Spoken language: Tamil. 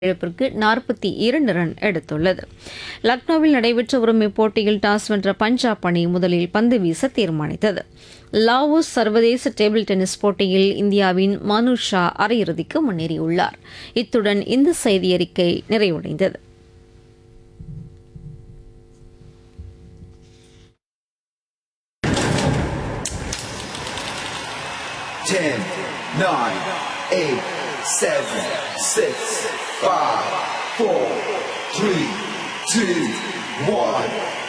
இழப்பிற்கு நாற்பத்தி இரண்டு ரன் எடுத்துள்ளது லக்னோவில் நடைபெற்று வரும் இப்போட்டியில் டாஸ் வென்ற பஞ்சாப் அணி முதலில் பந்து வீச தீர்மானித்தது லாவோஸ் சர்வதேச டேபிள் டென்னிஸ் போட்டியில் இந்தியாவின் மனு ஷா அரையிறுதிக்கு முன்னேறியுள்ளார் இத்துடன் இந்த செய்தியறிக்கை நிறைவடைந்தது Ten, nine, eight, seven, six, five, four, three, two, one.